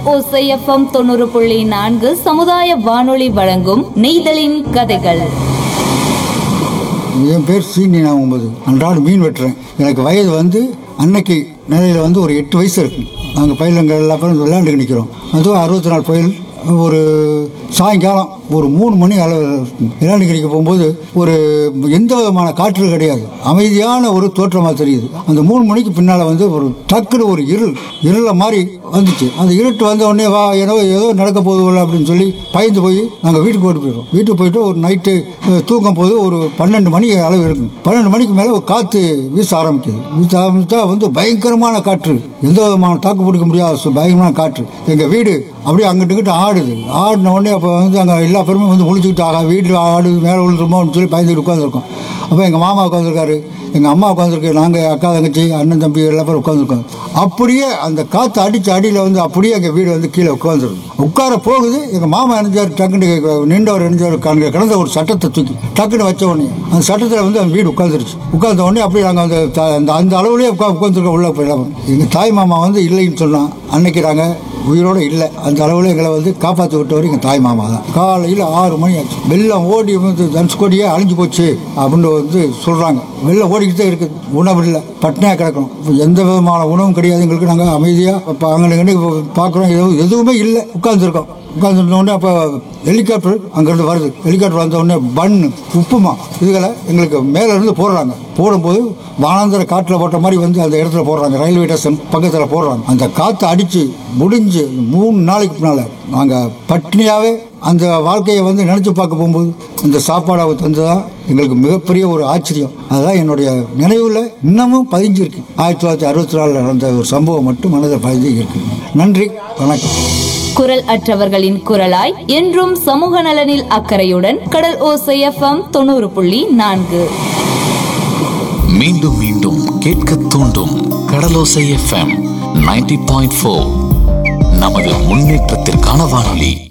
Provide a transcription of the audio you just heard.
ஓசைஎஃப்எம் தொண்ணூறு புள்ளி நான்கு சமுதாய வானொலி வழங்கும் நெய்தலின் கதைகள் என் பேர் சீனி நான் ஒன்பது அன்றாடம் மீன் வெட்டுறேன் எனக்கு வயது வந்து அன்னைக்கு நிலையில் வந்து ஒரு எட்டு வயசு இருக்கும் நாங்கள் பயிலங்கள் எல்லா பேரும் விளையாண்டுக்கு நிற்கிறோம் அதுவும் அறுபத்தி நாலு புயல் ஒரு சாயங்காலம் ஒரு மூணு மணி அளவு இருக்கும். விளையாண்டுக்கு நிற்க போகும்போது ஒரு எந்த விதமான காற்று கிடையாது அமைதியான ஒரு தோற்றமாக தெரியுது அந்த மூணு மணிக்கு பின்னால் வந்து ஒரு டக்குன்னு ஒரு இருள் இருள மாதிரி வந்துச்சு அந்த இருட்டு வந்த உடனே வா ஏதோ ஏதோ நடக்க போகுது போல அப்படின்னு சொல்லி பயந்து போய் நாங்கள் வீட்டுக்கு ஓடி போயிடுவோம் வீட்டுக்கு போயிட்டு ஒரு நைட்டு தூங்கும் போது ஒரு பன்னெண்டு மணி அளவு இருக்கும் பன்னெண்டு மணிக்கு மேலே ஒரு காற்று வீச ஆரம்பிக்குது வீச ஆரம்பித்தா வந்து பயங்கரமான காற்று எந்த விதமான தாக்கு பிடிக்க முடியாத சு- பயங்கரமான காற்று எங்கள் வீடு அப்படியே அங்கிட்டு இங்கிட்டு ஆடுது ஆடின உடனே அப்போ வந்து அங்கே எல்லா பேருமே வந்து முழிச்சுக்கிட்டு ஆகா வீட்டில் ஆடுது மேலே விழுந்துருமோன்னு சொல்லி பயந்துட்டு உட்காந்துருக்கோம் அப்போ எங்கள் மாமா உட்காந்துருக்காரு எங்கள் அம்மா உட்காந்துருக்கு நாங்கள் அக்கா தங்கச்சி அண்ணன் தம்பி எல்லா பேரும் உட்காந்துருக்கோம் அப்படியே அந்த காற்று அடித்து அடியில் வந்து அப்படியே எங்கள் வீடு வந்து கீழே உட்காந்துருக்கு உட்கார போகுது எங்கள் மாமா இணைஞ்சார் டக்குன்னு நின்றவர் இணைஞ்சார் கணக்கு கிடந்த ஒரு சட்டத்தை தூக்கி டக்குன்னு வச்ச உடனே அந்த சட்டத்தில் வந்து அந்த வீடு உட்காந்துருச்சு உட்கார்ந்த உடனே அப்படியே நாங்கள் அந்த த- அந்த அந்த அளவுலேயே உட்கா உட்காந்துருக்கோம் உள்ள போயிடலாம் எங்கள் தாய் மாமா வந்து இல்லைன்னு சொன்னான் அன்னைக்கு நாங்கள் உயிரோட இல்லை அந்த அளவில் எங்களை வந்து காப்பாற்றி விட்டவர் எங்கள் தாய் மாமா தான் காலையில் ஆறு மணி ஆச்சு வெள்ளம் ஓடி வந்து தனுஷ்கோடியே அழிஞ்சு போச்சு அப்படின்னு வந்து சொல்கிறாங்க வெள்ளம் ஓடிக்கிட்டே இருக்குது உணவு இல்லை பட்னியாக கிடக்கணும் இப்ப எந்த விதமான உணவும் கிடையாது எங்களுக்கு நாங்கள் அமைதியாக இப்போ அங்கே பார்க்குறோம் எதுவும் எதுவுமே இல்லை உட்காந்துருக்கோம் உட்காந்துருந்தோடனே அப்போ ஹெலிகாப்டர் அங்கேருந்து வருது ஹெலிகாப்டர் வந்த உடனே பன்னு உப்புமா இதுகளை எங்களுக்கு மேலே இருந்து போடுறாங்க போடும்போது வானாந்தர காற்றில் போட்ட மாதிரி வந்து அந்த இடத்துல போடுறாங்க ரயில்வே ஸ்டேஷன் பக்கத்தில் போடுறாங்க அந்த காற்று அடித்து முடிஞ்சு மூணு நாளைக்கு பின்னால் நாங்கள் பட்னியாகவே அந்த வாழ்க்கையை வந்து நினச்சி பார்க்க போகும்போது அந்த சாப்பாடை அவர் தந்ததான் எங்களுக்கு மிகப்பெரிய ஒரு ஆச்சரியம் அதுதான் என்னுடைய நினைவில் இன்னமும் பதிஞ்சிருக்கு ஆயிரத்தி தொள்ளாயிரத்தி அறுபத்தி நாலில் நடந்த ஒரு சம்பவம் மட்டும் மனதில் பதிஞ்சு இருக்கு நன்றி வணக்கம் குரல் அற்றவர்களின் குரலாய் என்றும் சமூக நலனில் அக்கறையுடன் கடல் ஓசைஎஃப்எம் தொண்ணூறு புள்ளி நான்கு மீண்டும் மீண்டும் கேட்க தூண்டும் Kadalosai FM ninety point four நமது முன்னேற்றத்திற்கான வானொலி